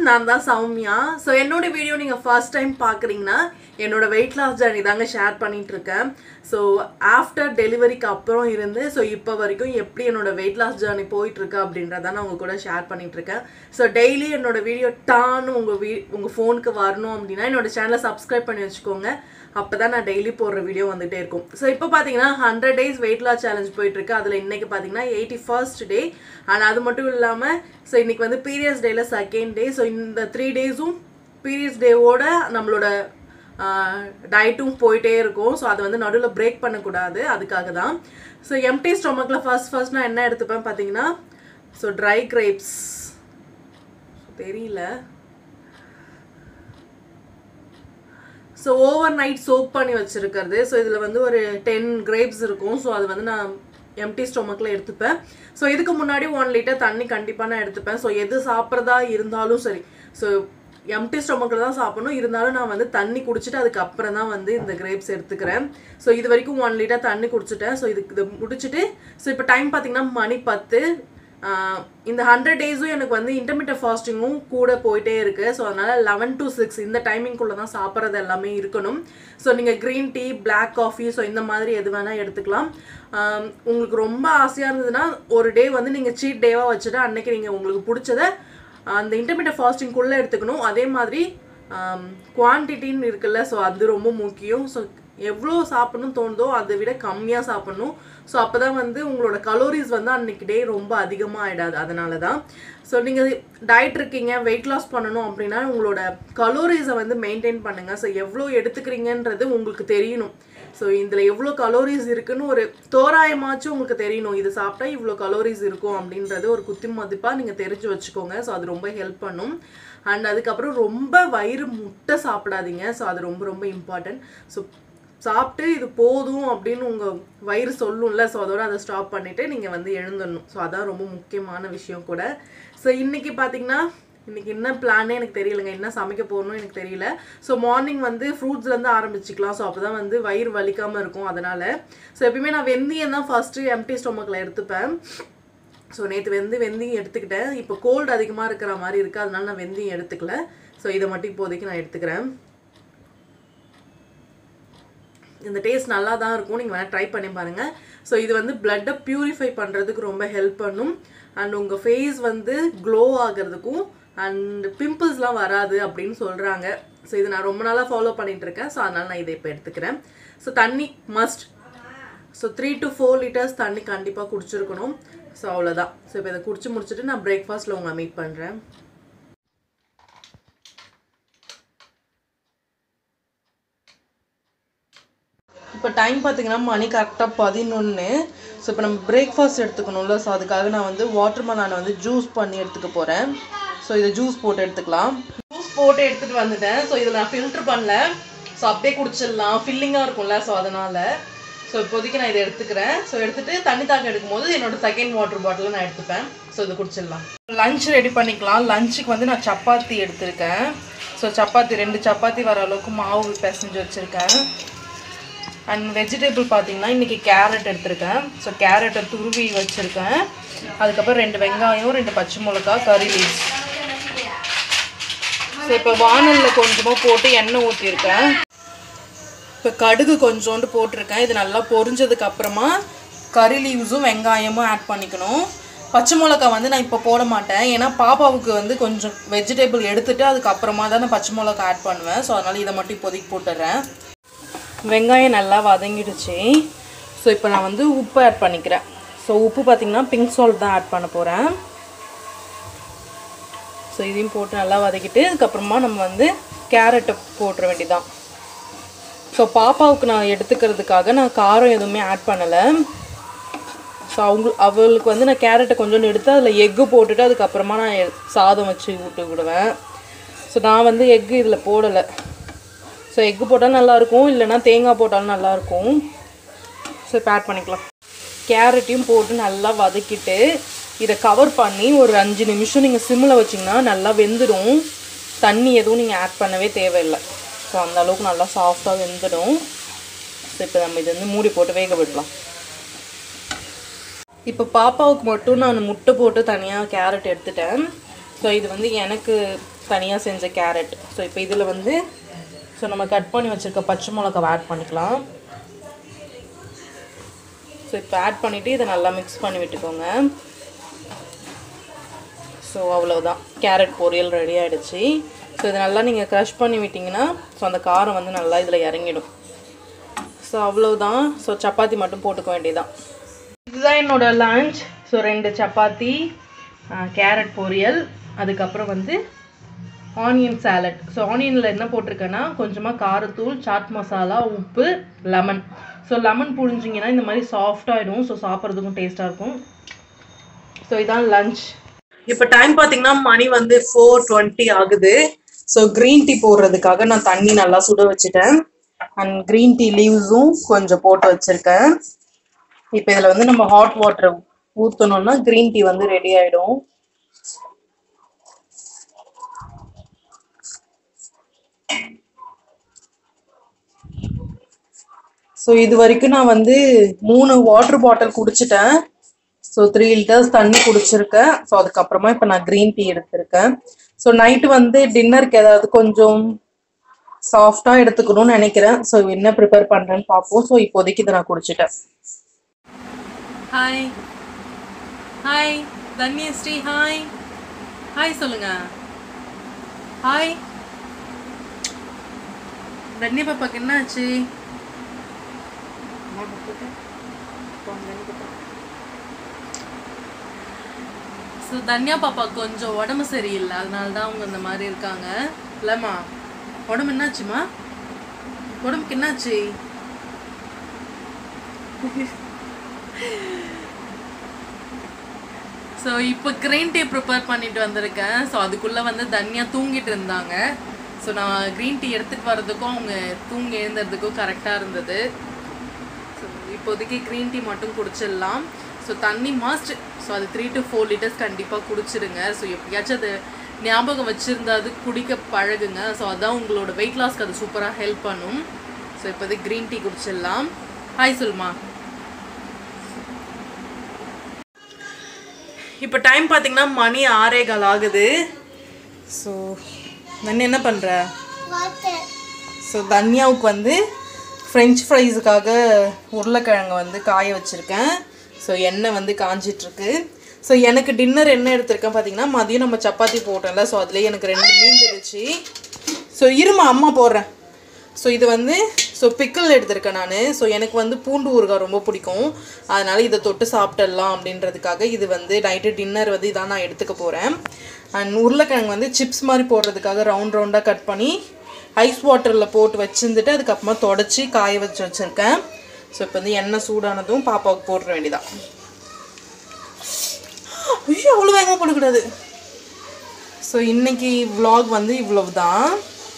நான் தான் சௌமியா ஸோ என்னோட வீடியோ நீங்கள் ஃபர்ஸ்ட் டைம் பார்க்குறீங்கன்னா என்னோட வெயிட் லாஸ் ஜர்னி தாங்க ஷேர் பண்ணிட்டு இருக்கேன் ஸோ ஆஃப்டர் டெலிவரிக்கு அப்புறம் இருந்து ஸோ இப்போ வரைக்கும் எப்படி என்னோட வெயிட் லாஸ் ஜர்னி போயிட்டு இருக்கு அப்படின்றத நான் உங்க கூட ஷேர் பண்ணிட்டு இருக்கேன் ஸோ டெய்லி என்னோட வீடியோ டான்னு உங்கள் வீ உங்கள் ஃபோனுக்கு வரணும் அப்படின்னா என்னோட சேனலை சப்ஸ்கிரைப் பண்ணி வச்சுக்கோங்க அப்போ தான் நான் டெய்லி போடுற வீடியோ வந்துட்டே இருக்கும் ஸோ இப்போ பார்த்தீங்கன்னா hundred days weight loss challenge போயிட்டு இருக்கு அதில் இன்னைக்கு பார்த்தீங்கன்னா எயிட்டி ஃபர்ஸ்ட் டே அண்ட் அது மட்டும் இல்லாமல் ஸோ இன்னைக்கு வந்து பீரியட்ஸ் டேல செகண்ட் டே ஸோ இந்த த்ரீ டேஸும் பீரியட்ஸ் டேவோட நம்மளோட டயட்டும் போயிட்டே இருக்கும் ஸோ அதை வந்து நடுவில் பிரேக் பண்ணக்கூடாது அதுக்காக தான் ஸோ எம்டி ஸ்டொமக்கில் ஃபர்ஸ்ட் ஃபர்ஸ்ட் நான் என்ன எடுத்துப்பேன் பார்த்தீங்கன்னா ஸோ ட்ரை கிரேப்ஸ் தெரியல ஸோ ஓவர் நைட் சோக் பண்ணி வச்சுருக்கிறது ஸோ இதில் வந்து ஒரு டென் கிரேப்ஸ் இருக்கும் ஸோ அது வந்து நான் எம்டி ஸ்டொமக்கில் எடுத்துப்பேன் ஸோ இதுக்கு முன்னாடி ஒன் லிட்டர் தண்ணி கண்டிப்பாக நான் எடுத்துப்பேன் ஸோ எது சாப்பிட்றதா இருந்தாலும் சரி ஸோ எம்டி ஸ்டொமக்கில் தான் சாப்பிடணும் இருந்தாலும் நான் வந்து தண்ணி குடிச்சிட்டு அதுக்கப்புறம் தான் வந்து இந்த கிரேப்ஸ் எடுத்துக்கிறேன் ஸோ இது வரைக்கும் ஒன் லிட்டர் தண்ணி குடிச்சிட்டேன் ஸோ இதுக்கு இது முடிச்சுட்டு ஸோ இப்போ டைம் பார்த்தீங்கன்னா மணி பத்து ஆஹ் இந்த ஹண்ட்ரட் டேஸும் எனக்கு வந்து இன்டர்மீடியட் ஃபாஸ்டிங்கும் கூட போயிட்டே இருக்கு ஸோ அதனால லெவன் டு சிக்ஸ் இந்த டைமிங்குள்ளே தான் சாப்பிட்றது எல்லாமே இருக்கணும் ஸோ நீங்கள் green tea black coffee so இந்த மாதிரி எது வேணால் எடுத்துக்கலாம் ஆஹ் உங்களுக்கு ரொம்ப ஆசையாக இருந்ததுன்னா ஒரு டே வந்து நீங்கள் சீட் டேவாக வச்சுட்டு அன்னைக்கு நீங்கள் உங்களுக்கு பிடிச்சத அந்த இன்டர்மீடியட் ஃபாஸ்டிங்குள்ளே எடுத்துக்கணும் அதே மாதிரி குவான்டிட்டின்னு இருக்குல்ல ஸோ அது ரொம்ப முக்கியம் ஸோ எவ்வளோ சாப்பிடணும் தோணுதோ அதை விட கம்மியாக சாப்பிடணும் ஸோ அப்போ தான் வந்து உங்களோட கலோரிஸ் வந்து அன்னைக்கு டே ரொம்ப அதிகமாக ஆகிடாது அதனால தான் ஸோ நீங்கள் டயட் இருக்கீங்க வெயிட் லாஸ் பண்ணணும் அப்படின்னா உங்களோட கலோரிஸை வந்து மெயின்டைன் பண்ணுங்கள் ஸோ எவ்வளோ எடுத்துக்கிறீங்கன்றது உங்களுக்கு தெரியணும் ஸோ இதில் எவ்வளோ கலோரிஸ் இருக்குன்னு ஒரு தோராயமாச்சும் உங்களுக்கு தெரியணும் இது சாப்பிட்டா இவ்வளோ கலோரிஸ் இருக்கும் அப்படின்றது ஒரு குத்தி மதிப்பாக நீங்கள் தெரிஞ்சு வச்சுக்கோங்க ஸோ அது ரொம்ப ஹெல்ப் பண்ணும் அண்ட் அதுக்கப்புறம் ரொம்ப வயிறு முட்டை சாப்பிடாதீங்க ஸோ அது ரொம்ப ரொம்ப இம்பார்ட்டன்ட் ஸோ சாப்பிட்டு இது போதும் அப்படின்னு உங்கள் வயிறு சொல்லும்ல ஸோ அதோட அதை ஸ்டாப் பண்ணிவிட்டு நீங்கள் வந்து எழுந்துடணும் ஸோ அதான் ரொம்ப முக்கியமான விஷயம் கூட ஸோ இன்றைக்கி பார்த்தீங்கன்னா இன்னைக்கு என்ன பிளானே எனக்கு தெரியலங்க என்ன சமைக்க போகணும்னு எனக்கு தெரியல ஸோ மார்னிங் வந்து ஃப்ரூட்ஸ்லேருந்து ஆரம்பிச்சுக்கலாம் ஸோ அப்போ தான் வந்து வயிறு வலிக்காமல் இருக்கும் அதனால் ஸோ எப்பயுமே நான் வெந்தயம் தான் ஃபஸ்ட்டு எம்டி ஸ்டொமக்கில் எடுத்துப்பேன் ஸோ நேற்று வந்து வெந்தயம் எடுத்துக்கிட்டேன் இப்போ கோல்டு அதிகமாக இருக்கிற மாதிரி இருக்குது அதனால நான் வெந்தயம் எடுத்துக்கல ஸோ இதை மட்டும் இப்போதைக்கு நான் எடுத்துக்கிறேன் இந்த டேஸ்ட் நல்லா தான் இருக்கும் நீங்கள் வேணால் ட்ரை பண்ணி பாருங்கள் ஸோ இது வந்து பிளட்டை ப்யூரிஃபை பண்ணுறதுக்கு ரொம்ப ஹெல்ப் பண்ணும் அண்ட் உங்கள் ஃபேஸ் வந்து க்ளோ ஆகிறதுக்கும் அண்ட் பிம்பிள்ஸ்லாம் வராது அப்படின்னு சொல்கிறாங்க ஸோ இது நான் ரொம்ப நாளாக ஃபாலோ பண்ணிட்டு இருக்கேன் ஸோ அதனால் நான் இதை இப்போ எடுத்துக்கிறேன் ஸோ தண்ணி must so three to four litres தண்ணி கண்டிப்பாக குடிச்சிருக்கணும் ஸோ அவ்வளோதான் ஸோ இப்போ இதை குடிச்சு முடிச்சுட்டு நான் பிரேக்ஃபாஸ்ட்டில் உங்களை மீட் பண்ணுறேன் இப்போ டைம் பார்த்தீங்கன்னா மணி கரெக்டாக பதினொன்று ஸோ இப்போ நம்ம பிரேக்ஃபாஸ்ட் எடுத்துக்கணும்ல ஸோ அதுக்காக நான் வந்து வாட்டர் மலானை வந்து ஜூஸ் பண்ணி எடுத்துக்க போகிறேன் ஸோ இதை ஜூஸ் போட்டு எடுத்துக்கலாம் ஜூஸ் போட்டு எடுத்துகிட்டு வந்துட்டேன் ஸோ இதில் நான் ஃபில்டர் பண்ணல ஸோ அப்படியே குடிச்சிடலாம் ஃபில்லிங்காக இருக்கும்ல ஸோ அதனால் ஸோ இப்போதைக்கு நான் இதை எடுத்துக்கிறேன் ஸோ எடுத்துட்டு தண்ணி தாக்கம் எடுக்கும்போது என்னோட செகண்ட் வாட்டர் பாட்டிலை நான் எடுத்துப்பேன் ஸோ இதை குடிச்சிடலாம் லஞ்ச் ரெடி பண்ணிக்கலாம் லஞ்சுக்கு வந்து நான் சப்பாத்தி எடுத்திருக்கேன் ஸோ சப்பாத்தி ரெண்டு சப்பாத்தி வர அளவுக்கு மாவு பிசைஞ்சு வச்சுருக்கேன் அண்ட் வெஜிடபிள் பார்த்தீங்கன்னா இன்றைக்கி கேரட் எடுத்திருக்கேன் ஸோ கேரட்டை துருவி வச்சுருக்கேன் அதுக்கப்புறம் ரெண்டு வெங்காயம் ரெண்டு பச்சை மிளகா கறி லீவ்ஸ் ஸோ இப்போ வானலில் கொஞ்சமாக போட்டு எண்ணெய் ஊற்றிருக்கேன் இப்போ கடுகு கொஞ்சோண்டு போட்டிருக்கேன் இது நல்லா பொரிஞ்சதுக்கு அப்புறமா கறி லீவ்ஸும் வெங்காயமும் ஆட் பண்ணிக்கணும் பச்சை மிளகா வந்து நான் இப்போ போட மாட்டேன் ஏன்னா பாப்பாவுக்கு வந்து கொஞ்சம் வெஜிடபிள் எடுத்துட்டு அதுக்கப்புறமா தான் நான் பச்சை மிளகா ஆட் பண்ணுவேன் ஸோ அதனால் இதை மட்டும் இப்போதைக்கு போட்டுடுறேன் வெங்காயம் நல்லா வதங்கிடுச்சு ஸோ இப்போ நான் வந்து உப்பு ஆட் பண்ணிக்கிறேன் ஸோ உப்பு பார்த்திங்கன்னா பிங்க் சால்ட் தான் ஆட் பண்ண போகிறேன் ஸோ இதையும் போட்டு நல்லா வதக்கிட்டு அதுக்கப்புறமா நம்ம வந்து கேரட்டை போட்டுற வேண்டியதான் ஸோ பாப்பாவுக்கு நான் எடுத்துக்கிறதுக்காக நான் காரம் எதுவுமே ஆட் பண்ணலை ஸோ அவங்க அவளுக்கு வந்து நான் கேரட்டை கொஞ்சோண்டு எடுத்து அதில் எக்கு போட்டுட்டு அதுக்கப்புறமா நான் எ- சாதம் வச்சு விட்டு விடுவேன் ஸோ நான் வந்து எக்கு இதில் போடலை ஸோ எக்கு போட்டால் நல்லாயிருக்கும் இல்லைன்னா தேங்காய் போட்டாலும் நல்லாயிருக்கும் ஸோ இப்போ ஆட் பண்ணிக்கலாம் கேரட்டையும் போட்டு நல்லா வதக்கிட்டு இதை கவர் பண்ணி ஒரு அஞ்சு நிமிஷம் நீங்கள் சிம்மில் வச்சிங்கன்னா நல்லா வெந்துடும் தண்ணி எதுவும் நீங்கள் ஆட் பண்ணவே தேவையில்லை ஸோ அந்த அளவுக்கு நல்லா சாஃப்டாக வெந்துடும் ஸோ இப்போ நம்ம இதை வந்து மூடி போட்டு வேக விடலாம் இப்போ பாப்பாவுக்கு மட்டும் நான் முட்டை போட்டு தனியாக கேரட் எடுத்துட்டேன் ஸோ இது வந்து எனக்கு தனியாக செஞ்ச கேரட் ஸோ இப்போ இதில் வந்து ஸோ நம்ம கட் பண்ணி வச்சுருக்க பச்சை மிளகாவை ஆட் பண்ணிக்கலாம் ஸோ இப்போ ஆட் பண்ணிவிட்டு இதை நல்லா மிக்ஸ் பண்ணி விட்டுக்கோங்க ஸோ அவ்வளோதான் கேரட் பொரியல் ரெடி ஆகிடுச்சு ஸோ இதை நல்லா நீங்கள் க்ரஷ் பண்ணி விட்டிங்கன்னா ஸோ அந்த காரம் வந்து நல்லா இதில் இறங்கிடும் ஸோ அவ்வளோதான் ஸோ சப்பாத்தி மட்டும் போட்டுக்க வேண்டியதான் இதுதான் என்னோட லஞ்ச் ஸோ ரெண்டு சப்பாத்தி கேரட் பொரியல் அதுக்கப்புறம் வந்து ஆனியன் சாலட் ஸோ ஆனியனில் என்ன போட்டிருக்கேன்னா கொஞ்சமாக காரத்தூள் சாட் மசாலா உப்பு லெமன் ஸோ லெமன் புழிஞ்சிங்கன்னா இந்த மாதிரி சாஃப்டாகிடும் ஸோ சாப்பிட்றதுக்கும் டேஸ்ட்டாக இருக்கும் ஸோ இதான் லஞ்ச் இப்போ டைம் பார்த்தீங்கன்னா மணி வந்து ஃபோர் டுவெண்ட்டி ஆகுது ஸோ க்ரீன் டீ போடுறதுக்காக நான் தண்ணி நல்லா சுட வச்சுட்டேன் அண்ட் க்ரீன் டீ லீவ்ஸும் கொஞ்சம் போட்டு வச்சுருக்கேன் இப்போ இதில் வந்து நம்ம ஹாட் வாட்டர் ஊற்றணும்னா க்ரீன் டீ வந்து ரெடி ஆகிடும் ஸோ இது வரைக்கும் நான் வந்து மூணு வாட்டர் பாட்டில் குடிச்சிட்டேன் ஸோ த்ரீ லிட்டர்ஸ் தண்ணி குடிச்சிருக்கேன் ஸோ அதுக்கப்புறமா இப்போ நான் க்ரீன் டீ எடுத்திருக்கேன் ஸோ நைட்டு வந்து டின்னருக்கு ஏதாவது கொஞ்சம் சாஃப்டாக எடுத்துக்கணும்னு நினைக்கிறேன் ஸோ என்ன ப்ரிப்பேர் பண்ணுறேன்னு பார்ப்போம் ஸோ இப்போதைக்கு இதை நான் குடிச்சிட்டேன் hi hi Dhanyashree hi hi சொல்லுங்க ஹாய் தன்யா பாப்பாக்கு என்ன ஆச்சு ஸோ தன்யா பாப்பா கொஞ்சம் உடம்பு சரியில்லை அதனால தான் அவங்க இந்த மாதிரி இருக்காங்க இல்லைம்மா உடம்பு என்னாச்சுமா உடம்புக்கு என்னாச்சு ஸோ இப்போ க்ரீன் டீ ப்ரிப்பேர் பண்ணிட்டு வந்திருக்கேன் ஸோ அதுக்குள்ளே வந்து தனியா தூங்கிட்டு இருந்தாங்க ஸோ நான் க்ரீன் டீ எடுத்துகிட்டு வர்றதுக்கும் அவங்க தூங்கி எழுந்துறதுக்கும் கரெக்டாக இருந்தது ஸோ இப்போதைக்கு க்ரீன் டீ மட்டும் குடிச்சிடலாம் ஸோ தண்ணி மஸ்ட் ஸோ அது த்ரீ டு ஃபோர் லிட்டர்ஸ் கண்டிப்பாக குடிச்சிடுங்க ஸோ எப்படியாச்சும் அது ஞாபகம் வச்சுருந்தா அது குடிக்க பழகுங்க ஸோ அதான் உங்களோட வெயிட் லாஸ்க்கு அது சூப்பராக ஹெல்ப் பண்ணும் ஸோ இப்போதைக்கு க்ரீன் டீ குடிச்சிடலாம் ஹாய் சொல்மா இப்போ டைம் பார்த்தீங்கன்னா மணி ஆறே கால் ஆகுது ஸோ நான் என்ன பண்ணுற ஸோ தன்யாவுக்கு வந்து ஃப்ரெஞ்ச் ஃப்ரைஸுக்காக உருளைக்கிழங்கு வந்து காய வச்சுருக்கேன் ஸோ எண்ணெய் வந்து காஞ்சிட்ருக்கு ஸோ எனக்கு டின்னர் என்ன எடுத்திருக்கேன் பார்த்தீங்கன்னா மதியம் நம்ம சப்பாத்தி போட்டோம்ல ஸோ அதுலேயே எனக்கு ரெண்டு மீந்துருச்சு ஸோ இருமா அம்மா போடுறேன் ஸோ இது வந்து ஸோ பிக்கிள் எடுத்திருக்கேன் நான் ஸோ எனக்கு வந்து பூண்டு ஊறுகாய் ரொம்ப பிடிக்கும் அதனால் இதை தொட்டு சாப்பிட்டுடலாம் அப்படின்றதுக்காக இது வந்து நைட்டு டின்னர் வந்து இதான் நான் எடுத்துக்க போகிறேன் அண்ட் உருளைக்கிழங்கு வந்து சிப்ஸ் மாதிரி போடுறதுக்காக ரவுண்ட் ரவுண்டாக கட் பண்ணி ஐஸ் வாட்டரில் போட்டு வச்சுருந்துட்டு அதுக்கப்புறமா தொடச்சி காய வச்சு வச்சுருக்கேன் ஸோ இப்போ வந்து எண்ணெய் சூடானதும் பாப்பாவுக்கு போட்டுற வேண்டியதான் ஐயோ அவ்வளோ வேகமாக போடக்கூடாது ஸோ இன்னைக்கு vlog வந்து இவ்வளவு தான்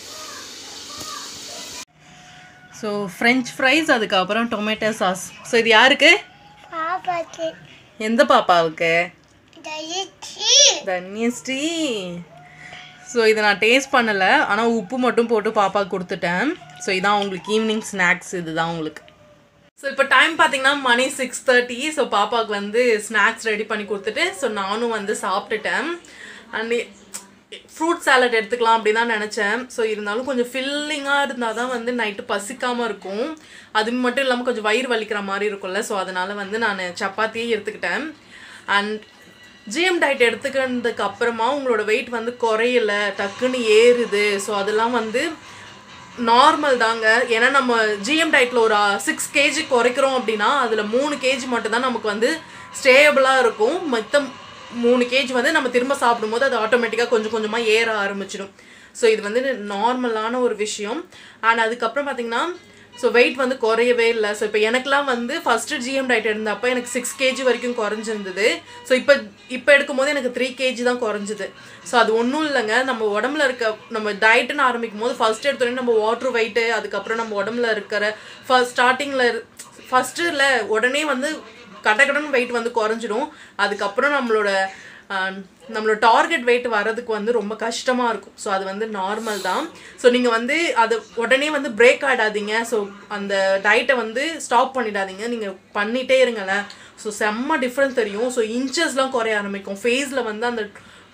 ஸோ ஃப்ரெஞ்ச் ஃப்ரைஸ் அதுக்கப்புறம் டொமேட்டோ சாஸ் ஸோ இது யாருக்கு பாப்பாக்கு எந்த பாப்பாவுக்கு தயிர்ச்சி தன்யஸ்ரீ ஸோ இதை நான் டேஸ்ட் பண்ணலை ஆனால் உப்பு மட்டும் போட்டு பாப்பாவுக்கு கொடுத்துட்டேன் ஸோ இதான் உங்களுக்கு ஈவினிங் ஸ்நாக்ஸ் இதுதான் உங்களுக்கு ஸோ இப்போ டைம் பார்த்தீங்கன்னா மணி சிக்ஸ் தேர்ட்டி ஸோ பாப்பாவுக்கு வந்து ஸ்நாக்ஸ் ரெடி பண்ணி கொடுத்துட்டு ஸோ நானும் வந்து சாப்பிட்டுட்டேன் அண்ட் ஃப்ரூட் சாலட் எடுத்துக்கலாம் அப்படின்னு தான் நினச்சேன் ஸோ இருந்தாலும் கொஞ்சம் ஃபில்லிங்காக இருந்தால் தான் வந்து நைட்டு பசிக்காமல் இருக்கும் அது மட்டும் இல்லாமல் கொஞ்சம் வயிறு வலிக்கிற மாதிரி இருக்கும்ல ஸோ அதனால வந்து நான் சப்பாத்தியே எடுத்துக்கிட்டேன் அண்ட் ஜிஎம் டயட் எடுத்துக்கிறதுக்கு அப்புறமா உங்களோட வெயிட் வந்து குறையல டக்குன்னு ஏறுது ஸோ அதெல்லாம் வந்து நார்மல் தாங்க ஏன்னா நம்ம ஜிஎம் டயட்டில் ஒரு சிக்ஸ் கேஜி குறைக்கிறோம் அப்படின்னா அதில் மூணு கேஜி மட்டும்தான் நமக்கு வந்து ஸ்டேபிளாக இருக்கும் மொத்தம் மூணு கேஜி வந்து நம்ம திரும்ப சாப்பிடும்போது அது ஆட்டோமேட்டிக்காக கொஞ்சம் கொஞ்சமாக ஏற ஆரம்பிச்சிடும் ஸோ இது வந்து நார்மலான ஒரு விஷயம் அண்ட் அதுக்கப்புறம் பார்த்தீங்கன்னா ஸோ வெயிட் வந்து குறையவே இல்லை ஸோ இப்போ எனக்குலாம் வந்து ஃபஸ்ட்டு ஜிஎம் டயட் இருந்தப்போ எனக்கு சிக்ஸ் கேஜி வரைக்கும் குறைஞ்சிருந்தது ஸோ இப்போ இப்போ எடுக்கும்போது எனக்கு த்ரீ கேஜி தான் குறைஞ்சிது ஸோ அது ஒன்றும் இல்லைங்க நம்ம உடம்புல இருக்க நம்ம டயட்டுன்னு ஆரம்பிக்கும் போது ஃபஸ்ட் எடுத்தோடனே நம்ம வாட்ரு வெயிட்டு அதுக்கப்புறம் நம்ம உடம்புல இருக்கிற ஃபர்ஸ்ட் ஸ்டார்டிங்கில் ஃபஸ்ட்டில் உடனே வந்து கடகடன் வெயிட் வந்து குறைஞ்சிடும் அதுக்கப்புறம் நம்மளோட ஆஹ், நம்மளோட டார்கெட் வெயிட் வர்றதுக்கு வந்து ரொம்ப கஷ்டமாக இருக்கும் ஸோ அது வந்து நார்மல் தான் ஸோ நீங்கள் வந்து அது உடனே வந்து பிரேக் ஆடாதீங்க ஸோ அந்த டயட்டை வந்து ஸ்டாப் பண்ணிடாதீங்க நீங்கள் பண்ணிகிட்டே இருங்களேன் ஸோ செம்ம டிஃப்ரென்ஸ் தெரியும் ஸோ இன்ச்சஸ்லாம் குறைய ஆரம்பிக்கும் ஃபேஸில் வந்து அந்த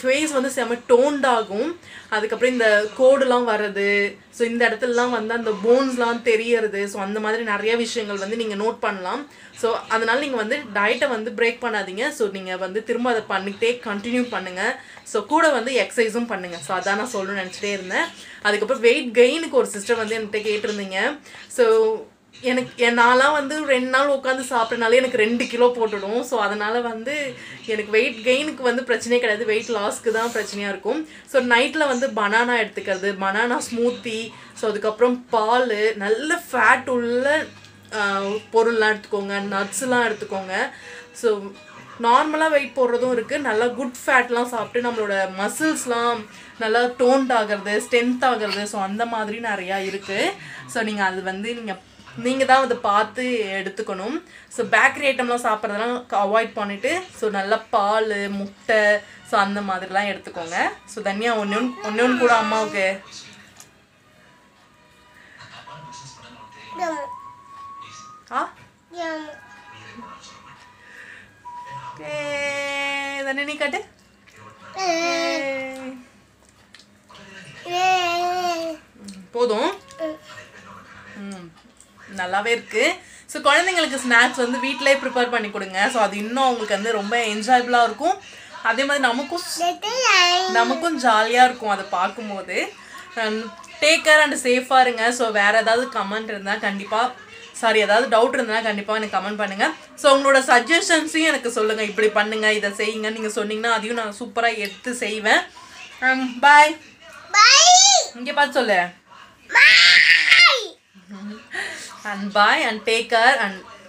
ஃபேஸ் வந்து செம டோன்ட் ஆகும் அதுக்கப்புறம் இந்த கோடுலாம் வர்றது ஸோ இந்த இடத்துலலாம் வந்து அந்த போன்ஸ்லாம் தெரியறது ஸோ அந்த மாதிரி நிறைய விஷயங்கள் வந்து நீங்கள் நோட் பண்ணலாம் ஸோ அதனால நீங்கள் வந்து டயட்டை வந்து பிரேக் பண்ணாதீங்க ஸோ நீங்கள் வந்து திரும்ப அதை பண்ணிக்கிட்டே கண்டினியூ பண்ணுங்கள் ஸோ கூட வந்து எக்ஸசைஸும் பண்ணுங்கள் ஸோ அதான் நான் சொல்லணும்னு நினச்சிட்டே இருந்தேன் அதுக்கப்புறம் வெயிட் கெயினுக்கு ஒரு சிஸ்டர் வந்து என்கிட்ட கேட்டிருந்தீங்க ஸோ எனக்கு என் நான்லாம் வந்து ரெண்டு நாள் உட்காந்து சாப்பிட்றனாலே எனக்கு ரெண்டு கிலோ போட்டுடும் ஸோ அதனால் வந்து எனக்கு வெயிட் கெயினுக்கு வந்து பிரச்சனையே கிடையாது வெயிட் லாஸ்க்கு தான் பிரச்சனையாக இருக்கும் ஸோ நைட்டில் வந்து பனானா எடுத்துக்கிறது பனானா ஸ்மூத்தி ஸோ அதுக்கப்புறம் பால் நல்ல ஃபேட் உள்ள ஆஹ், பொருள்லாம் எடுத்துக்கோங்க நட்ஸ்லாம் எடுத்துக்கோங்க ஸோ நார்மலாக வெயிட் போடுறதும் இருக்குது நல்லா குட் ஃபேட்லாம் சாப்பிட்டு நம்மளோட மசில்ஸ்லாம் நல்லா டோன்ட் ஆகிறது ஸ்ட்ரென்த் ஆகிறது ஸோ அந்த மாதிரி நிறையா இருக்குது ஸோ நீங்கள் அது வந்து நீங்கள் நீங்கள் தான் அதை பார்த்து எடுத்துக்கணும் ஸோ பேக்கரி ஐட்டம்லாம் சாப்பிட்றதெல்லாம் அவாய்ட் பண்ணிவிட்டு ஸோ நல்லா பால் முட்டை ஸோ அந்த மாதிரிலாம் எடுத்துக்கோங்க ஸோ தனியாக ஒன்று ஒன்று ஒன்று கூட அம்மாவுக்கு Yum. ஆ Yum. தண்ணி நீ காட்டு Eh. Eh. போதும் ம் நல்லாவே இருக்கு ஸோ குழந்தைங்களுக்கு ஸ்நாக்ஸ் வந்து வீட்டிலே ப்ரிப்பேர் பண்ணி கொடுங்க ஸோ அது இன்னும் அவங்களுக்கு வந்து ரொம்ப என்ஜாயபிளாக இருக்கும் அதே மாதிரி நமக்கும் Little line. நமக்கும் ஜாலியாக இருக்கும் அதை பார்க்கும்போது டேக் கேர் அண்ட் சேஃபாக இருங்க ஸோ வேறு ஏதாவது கமெண்ட் இருந்தால் கண்டிப்பாக சாரி ஏதாவது டவுட் இருந்தால் கண்டிப்பாக எனக்கு கமெண்ட் பண்ணுங்கள் ஸோ உங்களோட சஜஷன்ஸையும் எனக்கு சொல்லுங்கள் இப்படி பண்ணுங்கள் இதை செய்யுங்க நீங்கள் சொன்னீங்கன்னா அதையும் நான் சூப்பராக எடுத்து செய்வேன் பாய் Bye. இங்கே பார்த்து சொல்லு Bye. and bye and take care and